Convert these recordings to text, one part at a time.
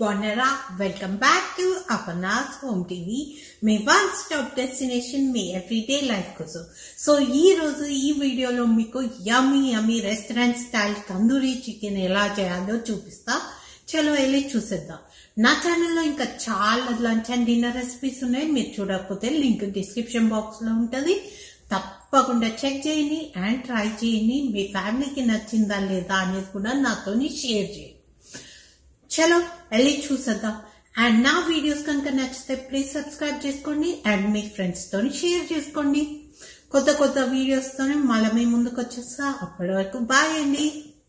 బాగున్నారా welcome back to Aparna's home TV మీ one stop destination మీ ఎవ్రీడే లైఫ్ కోసం సో ఈ రోజు ఈ వీడియోలో మీకు yummy yummy restaurant style tandoori chicken ఎలా చేయాలో చూపిస్తా చలో వెళ్ళి చూసేద్దాం నా ఛానల్లో ఇంకా చాలా లంచ్ అండ్ డిన్నర్ రెసిపీస్ ఉన్నాయి మీరు చూడకపోతే లింక్ డిస్క్రిప్షన్ బాక్స్ లో ఉంటది తప్పకుండా చెక్ చేయండి అండ్ ట్రై చేయండి మీ ఫ్యామిలీకి నచ్చిందా లేదా అనేది కూడా నాతోని షేర్ చేయండి చలో వెళ్ళి చూసేద్దాం అండ్ నా వీడియోస్ కనుక నచ్చితే ప్లీజ్ సబ్స్క్రైబ్ చేసుకోండి అండ్ మీ ఫ్రెండ్స్ తోని షేర్ చేసుకోండి కొత్త కొత్త వీడియోస్ తోని మళ్ళీ మీ ముందుకు వచ్చేస్తా అప్పటి వరకు బాయ్ అండి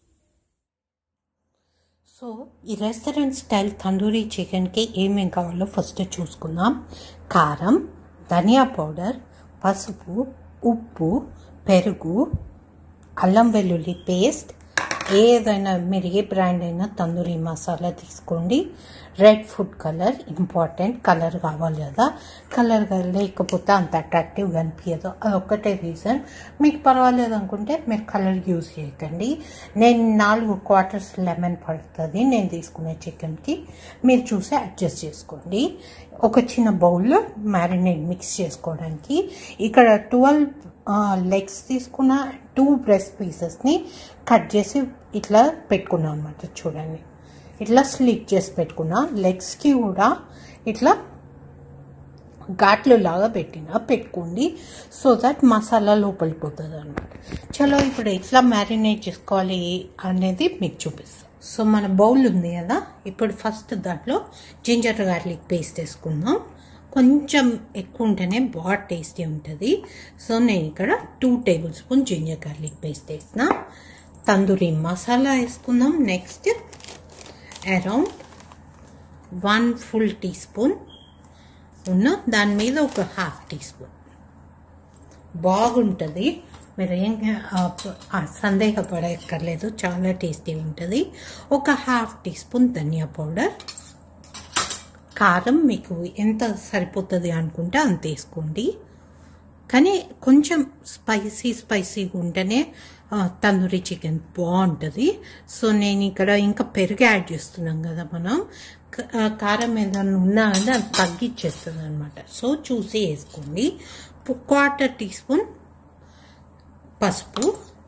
సో ఈ రెస్టారెంట్ స్టైల్ తందూరి చికెన్కి ఏమేం కావాలో ఫస్ట్ చూసుకుందాం కారం ధనియా పౌడర్ పసుపు ఉప్పు పెరుగు అల్లం వెల్లుల్లి పేస్ట్ ఏదైనా మీరు ఏ బ్రాండ్ అయినా తందూరి మసాలా తీసుకోండి red food colour important colour కావాలి కదా కలర్ లేకపోతే అంత అట్రాక్టివ్గా అనిపించదు అదొక్కటే రీజన్ మీకు పర్వాలేదు అనుకుంటే మీరు కలర్ యూజ్ చేయకండి నేను నాలుగు క్వార్టర్స్ లెమన్ పడుతుంది నేను తీసుకునే చికెన్కి మీరు చూసి అడ్జస్ట్ చేసుకోండి ఒక చిన్న బౌల్లో మ్యారినేట్ మిక్స్ చేసుకోవడానికి ఇక్కడ ట్వెల్వ్ లెగ్స్ తీసుకున్న టూ బ్రెస్ట్ పీసెస్ని కట్ చేసి ఇట్లా పెట్టుకున్నాను అనమాట చూడండి ఇట్లా స్లిట్ చేసి పెట్టుకున్నా లెగ్స్కి కూడా ఇట్లా ఘాట్లు లాగా పెట్టిన పెట్టుకోండి సో దట్ మసాలా లోపలిపోతుంది అనమాట చలో ఇప్పుడు ఎట్లా మ్యారినేట్ చేసుకోవాలి అనేది మీకు చూపిస్తాను సో మన బౌల్ ఉంది కదా ఇప్పుడు ఫస్ట్ దాంట్లో జింజర్ గార్లిక్ పేస్ట్ వేసుకుందాం కొంచెం ఎక్కువ ఉంటేనే బాగా టేస్టీ ఉంటుంది సో నేను ఇక్కడ two tablespoon ginger garlic paste వేసిన తందూరి మసాలా వేసుకుందాం next around one full teaspoon ఉన్న దాని మీద ఒక హాఫ్ టీ స్పూన్ బాగుంటుంది మీరు ఏం సందేహపడక్కర్లేదు చాలా టేస్టీ ఉంటుంది ఒక హాఫ్ టీ స్పూన్ ధనియా పౌడర్ కారం మీకు ఎంత సరిపోతుంది అనుకుంటే అంత వేసుకోండి కానీ కొంచెం స్పైసీ స్పైసీగా ఉంటేనే తందూరి చికెన్ బాగుంటుంది సో నేను ఇక్కడ ఇంకా పెరుగు యాడ్ చేస్తున్నాం కదా మనం కారం ఏదైనా ఉన్నా అంటే అది తగ్గించేస్తుంది అనమాట సో చూసి వేసుకోండి క్వార్టర్ టీ స్పూన్ పసుపు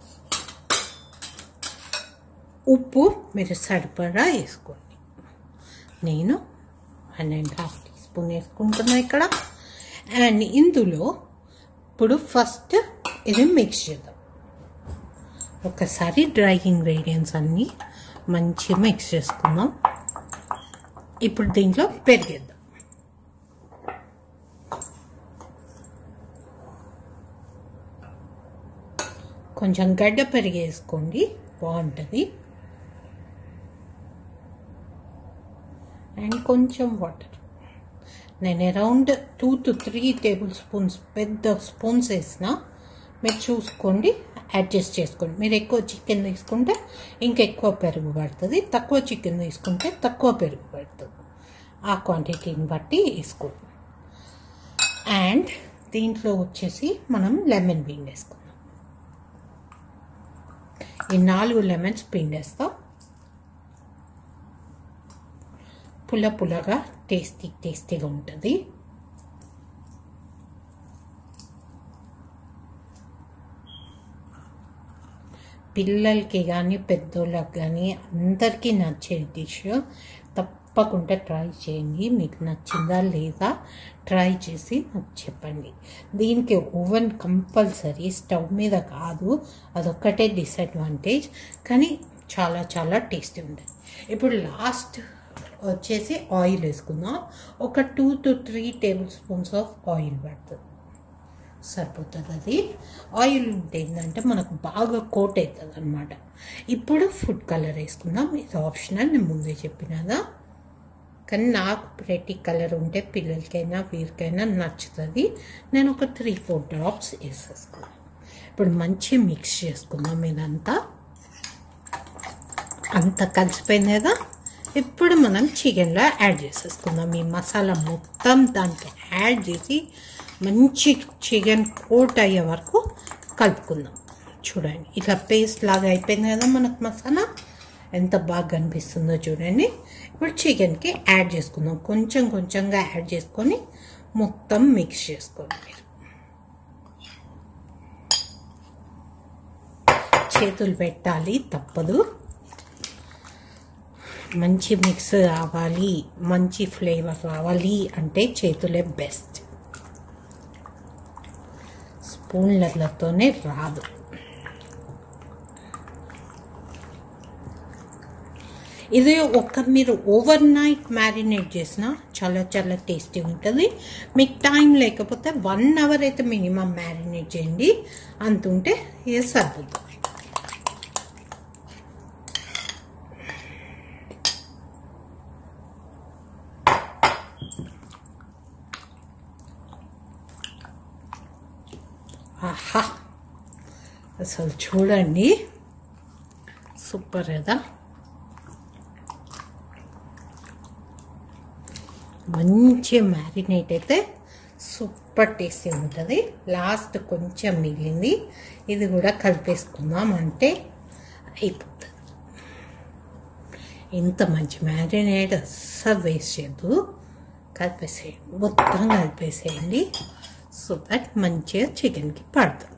ఉప్పు మీరు సరిపడా వేసుకోండి నేను one and half teaspoon వేసుకుంటున్నా ఇక్కడ అండ్ ఇందులో ఇప్పుడు ఫస్ట్ ఇది మిక్స్ చేద్దాం ఒకసారి డ్రై ఇంగ్రీడియంట్స్ అన్నీ మంచిగా మిక్స్ చేసుకుందాం ఇప్పుడు దీంట్లో పెరిగేద్దాం కొంచెం గడ్డ పెరిగేసుకోండి బాగుంటుంది అండ్ కొంచెం వాటర్ నేను around two to three tablespoons పెద్ద స్పూన్స్ వేసిన మీరు చూసుకోండి అడ్జస్ట్ చేసుకోండి మీరు ఎక్కువ చికెన్ తీసుకుంటే ఇంకెక్కువ పెరుగు పడుతుంది తక్కువ చికెన్ తీసుకుంటే తక్కువ పెరుగు పడుతుంది ఆ క్వాంటిటీని బట్టి వేసుకోండి అండ్ దీంట్లో వచ్చేసి మనం లెమన్ పిండేసుకుందాం ఈ నాలుగు లెమన్స్ పిండేస్తాం పుల్ల పుల్లగా టేస్టీ టేస్టీగా ఉంటుంది పిల్లలకి కానీ పెద్దోళ్ళకి కానీ అందరికీ నచ్చే డిష్ తప్పకుండా ట్రై చేయండి మీకు నచ్చిందా లేదా ట్రై చేసి నాకు చెప్పండి దీనికి ఓవెన్ కంపల్సరీ స్టవ్ మీద కాదు అదొక్కటే డిసడ్వాంటేజ్ కానీ చాలా చాలా టేస్టీ ఉంటుంది ఇప్పుడు లాస్ట్ వచ్చేసి ఆయిల్ వేసుకుందాం ఒక two to three tablespoons of oil పడుతుంది సరిపోతుంది అది ఆయిల్ ఉంటే ఏంటంటే మనకు బాగా కోట్ అవుతుంది అనమాట ఇప్పుడు ఫుడ్ కలర్ వేసుకుందాం ఇది ఆప్షనల్ నేను ముందే చెప్పినదా కానీ నాకు ప్రతి కలర్ ఉంటే పిల్లలకైనా వీరికైనా నచ్చుతుంది నేను ఒక త్రీ ఫోర్ డ్రాప్స్ వేసేసుకున్నాను ఇప్పుడు మంచి మిక్స్ చేసుకుందాం ఇదంతా అంతా కలిసిపోయింది కదా ఇప్పుడు మనం చికెన్లో యాడ్ చేసేసుకుందాం ఈ మసాలా మొత్తం దానికి యాడ్ చేసి మంచి చికెన్ కోట్ అయ్యే వరకు కలుపుకుందాం చూడండి ఇట్లా పేస్ట్ లాగా అయిపోయింది కదా మనకు మసాలా ఎంత బాగా కనిపిస్తుందో చూడండి ఇప్పుడు చికెన్కి యాడ్ చేసుకుందాం కొంచెం కొంచెంగా యాడ్ చేసుకొని మొత్తం మిక్స్ చేసుకోండి మీరు చేతులు పెట్టాలి తప్పదు మంచి మిక్స్ రావాలి మంచి ఫ్లేవర్ రావాలి అంటే చేతులే బెస్ట్ స్పూన్లతోనే రాదు ఇది ఒక్క మీరు ఓవర్ నైట్ మ్యారినేట్ చేసినా చాలా చాలా టేస్టీ ఉంటుంది మీకు టైం లేకపోతే వన్ అవర్ అయితే మినిమం మ్యారినేట్ చేయండి అంత ఉంటే ఇది సరిపోతుంది ఆహా అసలు చూడండి సూపర్ కదా మంచి మ్యారినేట్ అయితే సూపర్ టేస్టీ ఉంటుంది లాస్ట్ కొంచెం మిగిలింది ఇది కూడా కలిపేసుకుందాం అంటే అయిపోతుంది ఇంత మంచి మ్యారినేట్ అస్సలు వేస్ట్ చేయద్దు కలిపేసేయండి మొత్తం కలిపేసేయండి సో దట్ మంచిగా చికెన్కి పడుతుంది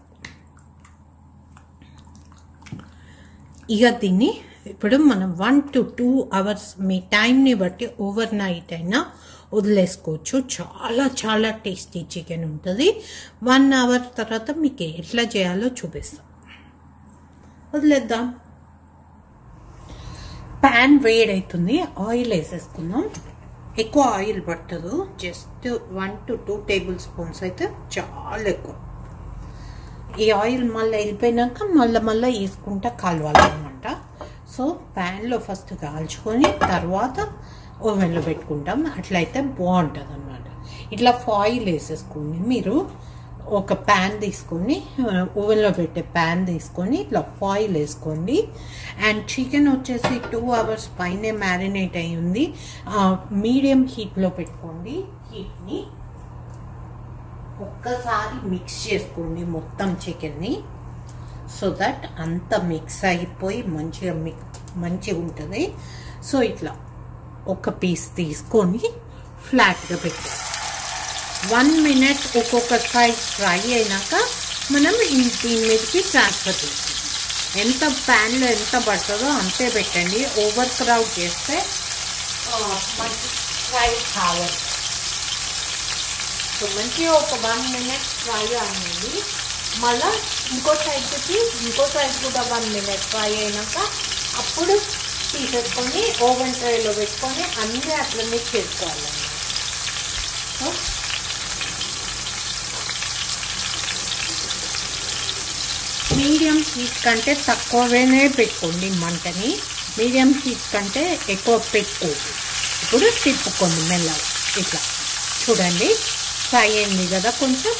ఇక దీన్ని ఇప్పుడు మనం వన్ టు టూ అవర్స్ మీ టైంని బట్టి ఓవర్ నైట్ అయినా వదిలేసుకోవచ్చు చాలా చాలా టేస్టీ చికెన్ ఉంటుంది వన్ అవర్ తర్వాత మీకు ఎట్లా చేయాలో చూపిస్తాం వదిలేద్దాం ప్యాన్ వేడవుతుంది ఆయిల్ వేసేసుకుందాం ఎక్కువ ఆయిల్ పట్టదు just one to two tablespoons అయితే చాలా ఎక్కువ ఈ ఆయిల్ మళ్ళీ వెళ్ళిపోయినాక మళ్ళీ మళ్ళీ వేసుకుంటా కలవాలన్నమాట సో ప్యాన్లో ఫస్ట్ కాల్చుకొని తర్వాత ఓవెన్లో పెట్టుకుంటాం అట్లయితే బాగుంటుంది అన్నమాట ఇట్లా ఫాయిల్ వేసేసుకోండి మీరు ఒక ప్యాన్ తీసుకొని ఓవెన్లో పెట్టే ప్యాన్ తీసుకొని ఇట్లా ఫాయిల్ వేసుకోండి అండ్ చికెన్ వచ్చేసి టూ అవర్స్ పైనే మ్యారినేట్ అయి ఉంది మీడియం హీట్లో పెట్టుకోండి హీట్ని ఒక్కసారి మిక్స్ చేసుకోండి మొత్తం చికెన్ని సో దట్ అంత మిక్స్ అయిపోయి మంచిగా మిక్ మంచిగా ఉంటుంది సో ఇట్లా ఒక పీస్ తీసుకొని ఫ్లాట్గా పెట్టాలి వన్ మినిట్ ఒక్కొక్క సైడ్ ఫ్రై అయినాక మనం దీని మీదకి ట్రాన్స్ఫర్ చేస్తాం ఎంత ప్యాన్లో ఎంత పడుతుందో అంతే పెట్టండి ఓవర్ క్రౌడ్ చేస్తే మంచి ఫ్రై కావాలి సో మంచిగా ఒక వన్ మినిట్ ఫ్రై అనేది మళ్ళీ ఇంకో సైడ్కి ఇంకో సైడ్ కూడా వన్ మినిట్ ఫ్రై అయినాక అప్పుడు తీసేసుకొని ఓవెన్ ట్రైలో పెట్టుకొని అన్నీ అట్లనే చేసుకోవాలన్నమాట సో మీడియం హీట్ కంటే తక్కువనే పెట్టుకోండి మంటని మీడియం హీట్ కంటే ఎక్కువ పెట్టుకోండి ఇప్పుడు తిప్పుకోండి మెల్లగా ఇట్లా చూడండి ఫ్రై అయింది కదా కొంచెం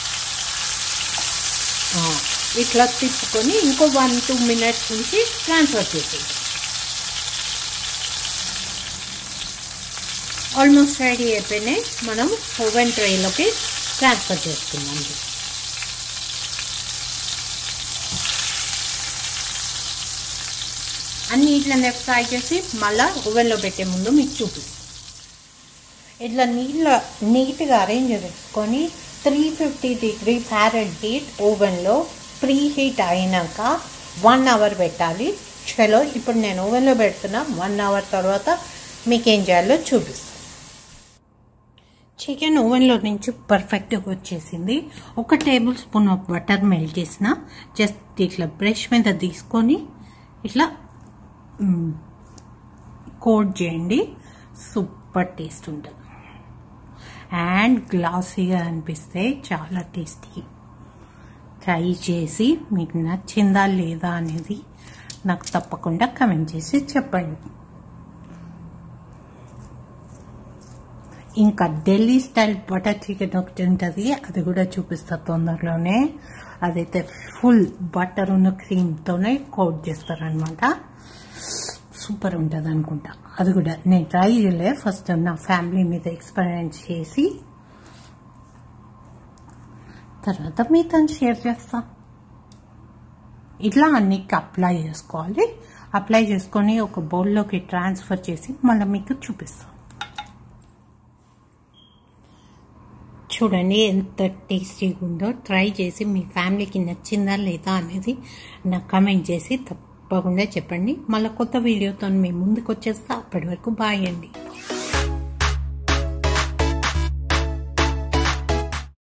ఇట్లా తిప్పుకొని ఇంకో వన్ టూ మినిట్స్ నుంచి ట్రాన్స్ఫర్ చేసేది ఆల్మోస్ట్ రెడీ అయిపోయినాయి మనం ఓవెన్ ట్రేలోకి ట్రాన్స్ఫర్ చేసుకుందాం అన్ని ఇట్లనే ఫ్రై చేసి మళ్ళీ ఓవెన్లో పెట్టే ముందు మీకు చూపిస్తాను ఇట్లా నీళ్ళ నీట్గా అరేంజ్ చేసుకొని three fifty degree fahrenheit heat ఓవెన్లో ప్రీ హీట్ అయినాక వన్ అవర్ పెట్టాలి చలో ఇప్పుడు నేను ఓవెన్లో పెడుతున్నా వన్ అవర్ తర్వాత మీకు ఏం చేయాలో చూపిస్తాను చికెన్ ఓవెన్లో నుంచి పర్ఫెక్ట్గా వచ్చేసింది ఒక tablespoon of butter melt చేసిన జస్ట్ ఇట్లా బ్రష్ మీద తీసుకొని ఇట్లా కోట్ చేయండి సూపర్ టేస్ట్ ఉంటుంది అండ్ గ్లాసీగా అనిపిస్తే చాలా టేస్టీ ట్రై చేసి మీకు నచ్చిందా లేదా అనేది నాకు తప్పకుండా కమెంట్ చేసి చెప్పండి ఇంకా ఢిల్లీ స్టైల్ బటర్ చికెన్ ఒకటి ఉంటుంది అది కూడా చూపిస్తా తొందరలోనే అదైతే ఫుల్ బటర్ ఉన్న క్రీమ్తోనే కోట్ చేస్తారనమాట సూపర్ ఉంటుంది అనుకుంటా అది కూడా నేను ట్రై చేయలే ఫస్ట్ నా ఫ్యామిలీ మీద ఎక్స్పీరియన్స్ చేసి తర్వాత మీతో షేర్ చేస్తా ఇట్లా అన్నికి అప్లై చేసుకోవాలి అప్లై చేసుకొని ఒక బౌల్లోకి ట్రాన్స్ఫర్ చేసి మళ్ళీ మీకు చూపిస్తాం చూడండి ఎంత టేస్టీగా ఉందో ట్రై చేసి మీ ఫ్యామిలీకి నచ్చిందా లేదా అనేది నాకు కమెంట్ చేసి తప్పకుండా చెప్పండి మళ్ళీ కొత్త వీడియోతో మేము ముందుకు వచ్చేస్తా అప్పటి వరకు బాయ్ అండి